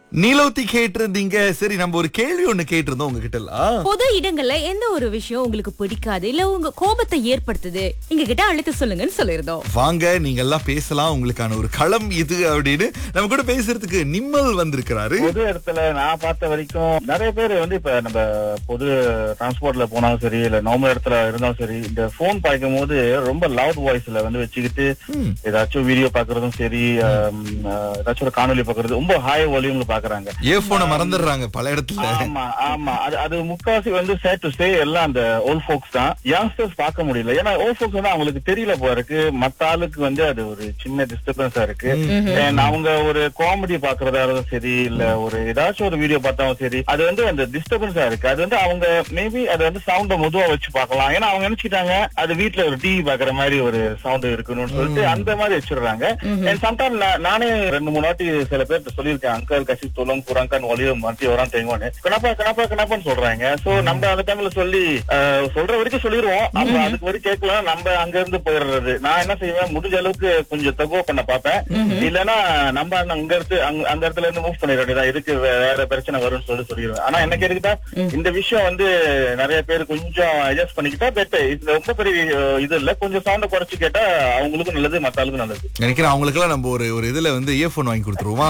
நீலோத்தி கேட்டிருந்தீங்க சரி நம்ம ஒரு கேள்வி ஒண்ணு கேட்டிருந்தோம் உங்ககிட்ட எல்லாம் பொது இடங்கள்ல எந்த ஒரு விஷயம் உங்களுக்கு பிடிக்காது இல்ல உங்க கோபத்தை ஏற்படுத்துது எங்க கிட்ட அழைத்து சொல்லுங்கன்னு சொல்லிருந்தோம் வாங்க நீங்க எல்லாம் பேசலாம் உங்களுக்கான ஒரு களம் இது அப்படின்னு நம்ம கூட பேசுறதுக்கு நிம்மல் வந்திருக்கிறாரு பொது இடத்துல நான் பார்த்த வரைக்கும் நிறைய பேர் வந்து இப்ப நம்ம பொது டிரான்ஸ்போர்ட்ல போனாலும் சரி இல்ல நார்மல் இடத்துல இருந்தாலும் சரி இந்த போன் பாய்க்கும் போது ரொம்ப லவுட் வாய்ஸ்ல வந்து வச்சுக்கிட்டு ஏதாச்சும் வீடியோ பாக்குறதும் சரி ஆம், ஆஹ், ஏதாச்சும் ஒரு காணொலி பாக்குறது ரொம்ப ஹாய் வால்யூம்ல பாக்குறாங்க ஏ மறந்துடுறாங்க பல இடத்துல ஆமா ஆமா அது அது முக்காவாசி வந்து சேட் டு ஸ்டே எல்லாம் அந்த ஓல்ட் ஃபோக்ஸ் தான் யங்ஸ்டர்ஸ் பார்க்க முடியல ஏன்னா ஓல்ட் ஃபோக்ஸ் வந்து அவங்களுக்கு தெரியல போல இருக்கு மத்த ஆளுக்கு வந்து அது ஒரு சின்ன டிஸ்டர்பன்ஸா இருக்கு And அவங்க ஒரு காமெடி பாக்குறதா இருந்தாலும் சரி இல்ல ஒரு ஏதாச்சும் ஒரு வீடியோ பார்த்தாலும் சரி அது வந்து அந்த டிஸ்டர்பன்ஸா இருக்கு அது வந்து அவங்க மேபி அது வந்து சவுண்ட மெதுவா வச்சு பார்க்கலாம் ஏன்னா அவங்க நினைச்சிட்டாங்க அது வீட்ல ஒரு டிவி பாக்குற மாதிரி ஒரு சவுண்ட் இருக்கணும்னு சொல்லிட்டு அந்த மாதிரி வச்சிடுறாங்க And sometimes நான் நானே ரெண்டு மூணு வாட்டி சில பேர்ட்ட சொல்லியிருக்கேன் அங்கல் கசி தோலம் குரங்கான் ஒளியும் மாட்டி வரான் தேங்குவானு கணப்பா கணப்பா கணப்பான்னு சொல்றாங்க சோ நம்ம அந்த டைம்ல சொல்லி அஹ், சொல்ற வரைக்கும் சொல்லிடுவோம் அப்ப அதுக்கு வரைக்கும் கேட்கலாம் நம்ம அங்க இருந்து போயிடுறது நான் என்ன செய்வேன் முடிஞ்ச அளவுக்கு கொஞ்சம் தகுவ பண்ண பார்ப்பேன் இல்லன்னா நம்ம அங்க இருந்து அங்க- அந்த இடத்துல இருந்து மூவ் பண்ணிட வேண்டியதா இதுக்கு வே- வேற பிரச்சனை வரும்னு சொல்லி சொல்லிடுவேன் ஆனா என்ன கேட்டுக்கிட்டா இந்த விஷயம் வந்து நிறைய பேர் கொஞ்சம் அட்ஜஸ்ட் பண்ணிக்கிட்டா பெட்டர் இது ரொம்ப பெரிய அஹ், இது இல்ல கொஞ்சம் சவுண்ட குறைச்சு கேட்டா அவங்களுக்கும் நல்லது மத்த ஆளுக்கும் நல்லது நினைக்கிறேன் அவங்களுக்கு எல்லாம் நம்ம ஒரு ஒரு இதுல வந்து இயர்போன் வாங்கி கொடுத்துருவோமா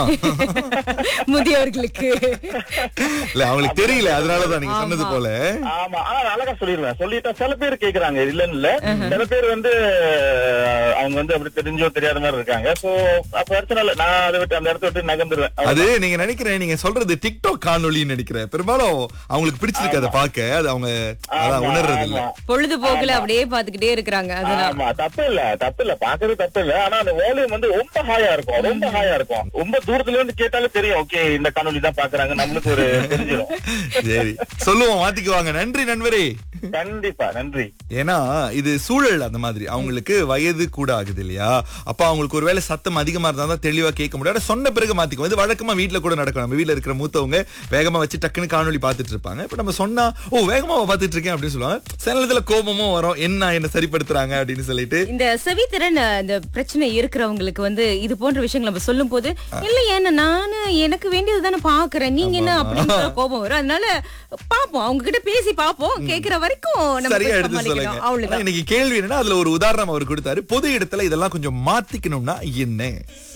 முதியவர்களுக்கு இல்ல அவங்களுக்கு தெரியல அதனாலதான் நீங்க சொன்னது ஆமா. போல ஆமா ஆனா நான் அழகா சொல்லிடுவேன் சொல்லிட்டா சில பேர் கேக்குறாங்க இல்லன்னு இல்ல சில பேர் வந்து அஹ், அவங்க வந்து அப்படி தெரிஞ்சோ தெரியாத மாதிரி இருக்காங்க சோ அப்ப பிரச்சனை இல்ல நான் அதை விட்டு அந்த இடத்த விட்டு நகர்ந்துருவேன் அது நீங்க நினைக்கிறேன் நீங்க சொல்றது டிக்டாக் காணொலின்னு நினைக்கிறேன் பெரும்பாலும் அவங்களுக்கு பிடிச்சிருக்கு அதை பார்க்க அது அவங்க அதான் ஆமா, உணர்றது இல்ல ஆமா. பொழுதுபோக்குல அப்படியே பாத்துக்கிட்டே இருக்கிறாங்க அதெல்லாம் ஆமா தப்பு இல்ல தப்பு இல்ல பாக்குறது தப்பு இல்ல ஆனா அந்த வால்யூம் வந்து ரொம்ப ஹாயா இருக்கும் ரொம்ப ஹாயா இருக்கும் ரொம்ப தூரத்துல இருந்து கேட்டாலே தெரியும் ஓகே இந்த காணொலி தான் பாக்குறாங்க நம்மளுக்கு ஒரு தெரிஞ்சிடும் சரி சொல்லுவோம் மாத்திக்குவாங்க நன்றி நண்பரே கண்டிப்பா நன்றி ஏன்னா இது சூழல் அந்த மாதிரி அவங்களுக்கு வயது கூட ஆகுது இல்லையா அப்ப அவங்களுக்கு ஒருவேளை சத்தம் அதிகமா இருந்தா தான் தெளிவா கேட்க முடியாது சொன்ன பிறகு மாத்திக்கும் இது வழக்கமா வீட்ல கூட நடக்கும் நம்ம வீட்ல இருக்கிற மூத்தவங்க வேகமா வச்சு டக்குன்னு காணொலி பார்த்துட்டு இருப்பாங்க இப்ப நம்ம சொன்னா ஓ வேகமா பார்த்துட்டு இருக்கேன் அப்படின்னு சொல்லுவாங்க சில நேரத்துல கோபமும் வரும் என்ன என்ன சரிப்படுத்துறாங்க அப்படின்னு சொல்லிட்டு இந்த செவித்திறன் அஹ், இந்த பிரச்சனை இருக்கிறவங்களுக்கு வந்து இது போன்ற விஷயங்கள் நம்ம சொல்லும் போது இல்ல ஏன்னா நானு எனக்கு வேண்டியது தானே பாக்குறேன் நீங்க என்ன அப்படின்ற கோபம் வரும் அதனால பாப்போம் அவங்க கிட்ட பேசி பாப்போம் கேக்குற வரைக்கும் நம்ம சரியா போய் எடுத்து சமாளிக்கணும். சொல்லுங்க ஆனா அவ்வளவுதான் இன்னைக்கு கேள்வி என்னன்னா அதுல ஒரு உதாரணம் அவர் கொடுத்தாரு பொது இடத்துல இதெல்லாம் கொஞ்சம் மாத்திக்கணும்னா என்ன